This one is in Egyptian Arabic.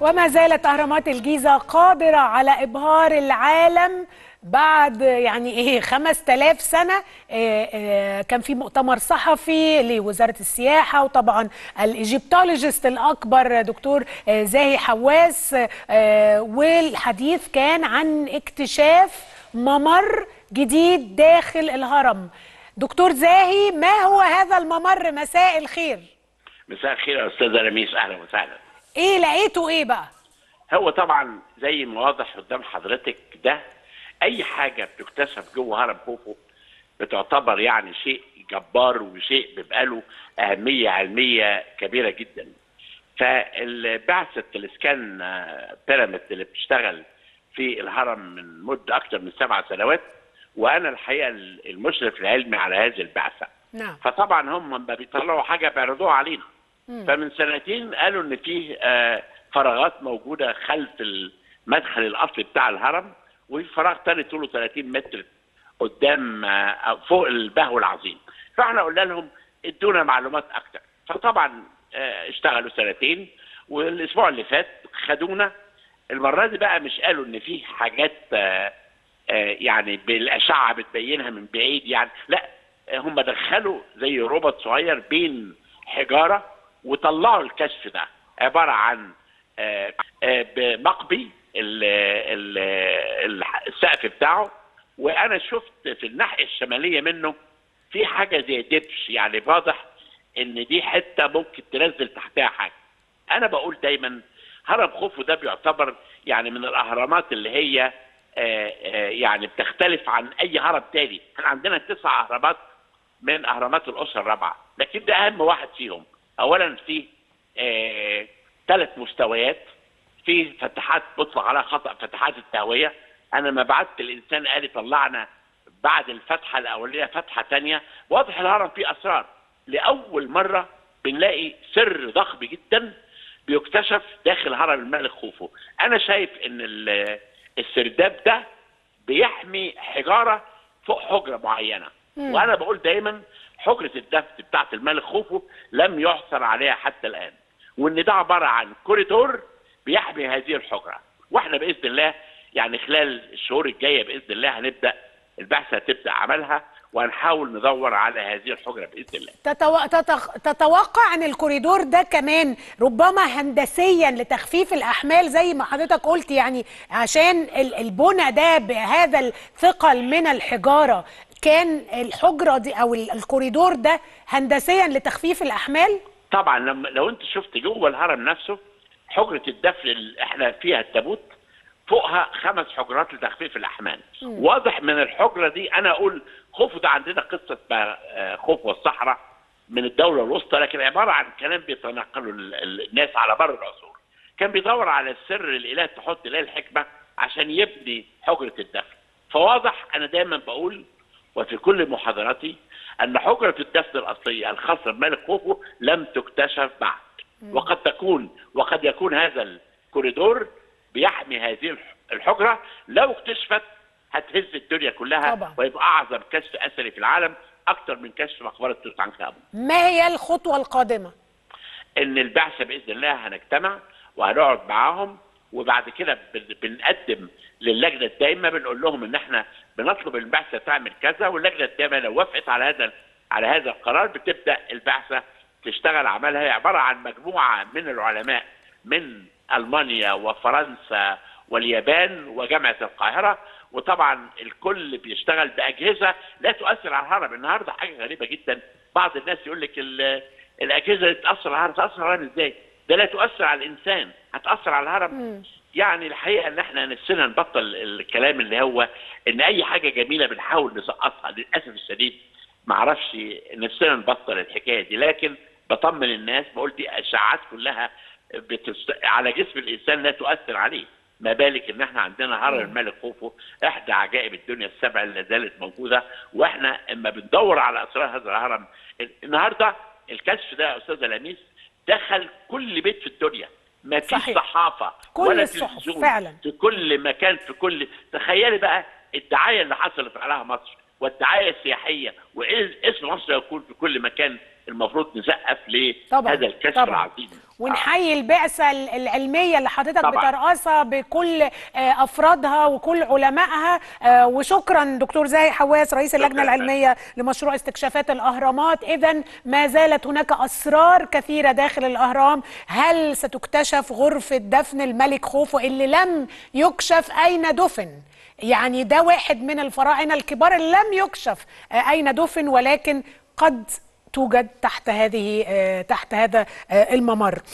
وما زالت أهرامات الجيزة قادرة على إبهار العالم بعد يعني ايه 5000 سنه إيه إيه كان في مؤتمر صحفي لوزاره السياحه وطبعا الايجيبتولوجيست الاكبر دكتور إيه زاهي حواس والحديث كان عن اكتشاف ممر جديد داخل الهرم دكتور زاهي ما هو هذا الممر مساء الخير مساء الخير يا استاذه رميس اهلا وسهلا ايه لقيته ايه بقى هو طبعا زي ما واضح قدام حضرتك ده اي حاجه بتكتشف جوه هرم خوفو بتعتبر يعني شيء جبار وشيء بيبقى له اهميه علميه كبيره جدا فالبعثه الاسكان بيراميد اللي بتشتغل في الهرم من مده اكثر من سبع سنوات وانا الحقيقه المشرف العلمي على هذه البعثه نعم فطبعا هم لما بيطلعوا حاجه بيعرضوها علينا مم. فمن سنتين قالوا ان فيه آه، فراغات موجوده خلف المدخل الاصلي بتاع الهرم وفي فراغ تاني طوله 30 متر قدام آه، فوق البهو العظيم فاحنا قلنا لهم ادونا معلومات اكتر فطبعا آه، اشتغلوا سنتين والاسبوع اللي فات خدونا المره دي بقى مش قالوا ان في حاجات آه، آه، يعني بالاشعه بتبينها من بعيد يعني لا آه، هم دخلوا زي روبوت صغير بين حجاره وطلعوا الكشف ده عباره عن آه، آه، بمقبي ال- ال- ال- السقف بتاعه وانا شفت في الناحيه الشماليه منه في حاجه زي دبش يعني واضح ان دي حته ممكن تنزل تحتها حاجه انا بقول دايما هرم خوفو ده بيعتبر يعني من الاهرامات اللي هي آه، آه، يعني بتختلف عن اي هرم تاني احنا عندنا تسع اهرامات من اهرامات الاسره الرابعه لكن ده اهم واحد فيهم اولا فيه ثلاث مستويات في فتحات بيطلق عليها خطا فتحات التهويه انا ما بعت الانسان قال لي طلعنا بعد الفتحه الاوليه فتحه ثانيه واضح الهرم فيه اسرار لاول مره بنلاقي سر ضخم جدا بيكتشف داخل هرم الملك خوفو انا شايف ان ال- السرداب ده بيحمي حجاره فوق حجره معينه مم. وانا بقول دايما حجره الدفن بتاعت الملك خوفو لم يحصل عليها حتى الان وان ده عباره عن كوريدور بيحمي هذه الحجره واحنا باذن الله يعني خلال الشهور الجايه باذن الله هنبدا البعثه تبدا عملها وهنحاول ندور على هذه الحجره باذن الله تتو... تتخ... تتوقع ان الكوريدور ده كمان ربما هندسيا لتخفيف الاحمال زي ما حضرتك قلت يعني عشان ال- البنى ده بهذا الثقل من الحجاره كان الحجره دي او ال- الكوريدور ده هندسيا لتخفيف الاحمال طبعا لما لو انت شفت جوه الهرم نفسه حجره الدفن اللي احنا فيها التابوت فوقها خمس حجرات لتخفيف الاحمال واضح من الحجره دي انا اقول خوفو ده عندنا قصه اسمها آه، خوفو والصحراء من الدوله الوسطى لكن عباره عن كلام بيتنقله ال- ال- الناس على مر العصور كان بيدور على السر الاله تحط اله الحكمه عشان يبني حجره الدفن فواضح انا دايما بقول وفي كل محاضراتي ان حجره الدفن الاصليه الخاصه بملك خوفو لم تكتشف بعد وقد تكون وقد يكون هذا الكوريدور بيحمي هذه الح- الحجره لو اكتشفت هتهز الدنيا كلها طبعا. ويبقى اعظم كشف اثري في العالم اكثر من كشف مقبره توت عنخ امون ما هي الخطوه القادمه ان البعثه باذن الله هنجتمع وهنقعد معاهم وبعد كده بن- بنقدم للجنه الدائمه بنقول لهم ان احنا بنطلب البعثه تعمل كذا واللجنه الدائمه لو وافقت على هذا على هذا القرار بتبدا البعثه تشتغل عملها هي عباره عن مجموعه من العلماء من المانيا وفرنسا واليابان وجامعه القاهره وطبعا الكل بيشتغل باجهزه لا تؤثر على الهرم النهارده حاجه غريبه جدا بعض الناس يقول لك ال- الاجهزه اللي تاثر على الهرم تاثر على الهرم ازاي؟ ده لا تؤثر على الانسان هتاثر على الهرم يعني الحقيقه ان احنا نفسنا نبطل الكلام اللي هو ان اي حاجه جميله بنحاول نسقطها للاسف الشديد ما اعرفش نفسنا نبطل الحكايه دي لكن بطمن الناس بقول دي اشعاعات كلها بتست... على جسم الانسان لا تؤثر عليه ما بالك ان احنا عندنا هرم الملك خوفو احدى عجائب الدنيا السبع اللي زالت موجوده واحنا اما بندور على اسرار هذا الهرم النهارده الكشف ده يا استاذه لميس دخل كل بيت في الدنيا ما فيش صحيح. صحافه كل ولا الصحف، تلفزيون فعلا. في كل مكان في كل تخيلي بقى الدعايه اللي حصلت عليها مصر والدعايه السياحيه واسم مصر يكون في كل مكان المفروض نسقف طبعا لهذا الكشف طبعا العظيم ونحيي البعثة ال- العلمية اللي حضرتك طبعاً. بترأسها بكل آه، أفرادها وكل علمائها آه، وشكرا دكتور زاهي حواس رئيس اللجنة شكراً. العلمية لمشروع استكشافات الأهرامات إذا ما زالت هناك أسرار كثيرة داخل الأهرام هل ستكتشف غرفة دفن الملك خوفو اللي لم يكشف أين دفن يعني ده واحد من الفراعنة الكبار اللي لم يكشف آه، أين دفن ولكن قد توجد تحت هذه آه، تحت هذا آه، الممر